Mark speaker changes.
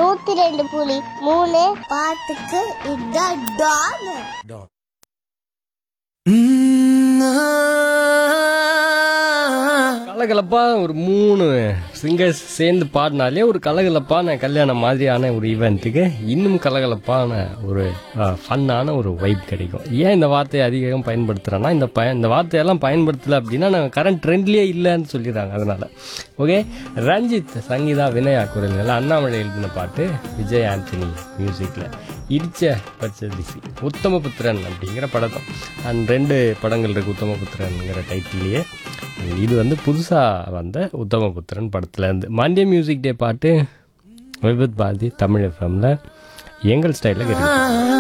Speaker 1: நூத்தி ரெண்டு புலி மூணு பாட்டுக்கு இதான் டான்
Speaker 2: கலகலப்பா ஒரு மூணு சிங்கர்ஸ் சேர்ந்து பாடினாலே ஒரு கலகலப்பான கல்யாணம் மாதிரியான ஒரு ஈவெண்ட்டுக்கு இன்னும் கலகலப்பான ஒரு ஃபன்னான ஒரு வைப் கிடைக்கும் ஏன் இந்த வார்த்தையை அதிகம் பயன்படுத்துகிறேன்னா இந்த ப இந்த வார்த்தையெல்லாம் பயன்படுத்தலை அப்படின்னா நாங்கள் கரண்ட் ட்ரெண்ட்லேயே இல்லைன்னு சொல்லிடுறாங்க அதனால ஓகே ரஞ்சித் சங்கீதா வினயா குரல்கள் அண்ணாமலை எழுதின பாட்டு விஜய் ஆண்டனி மியூசிக்கில் இடிச்ச பச்சரிசி உத்தமபுத்திரன் அப்படிங்கிற படம் அண்ட் ரெண்டு படங்கள் இருக்கு உத்தமபுத்திரன்ங்கிற டைட்டிலேயே இது வந்து புதுசாக வந்த உத்தமபுத்திரன் படத்துல இருந்து மண்டே மியூசிக் டே பாட்டு விபத் பாரதி தமிழ் எஃப்எம்ல எங்கள் ஸ்டைலில் கேட்டு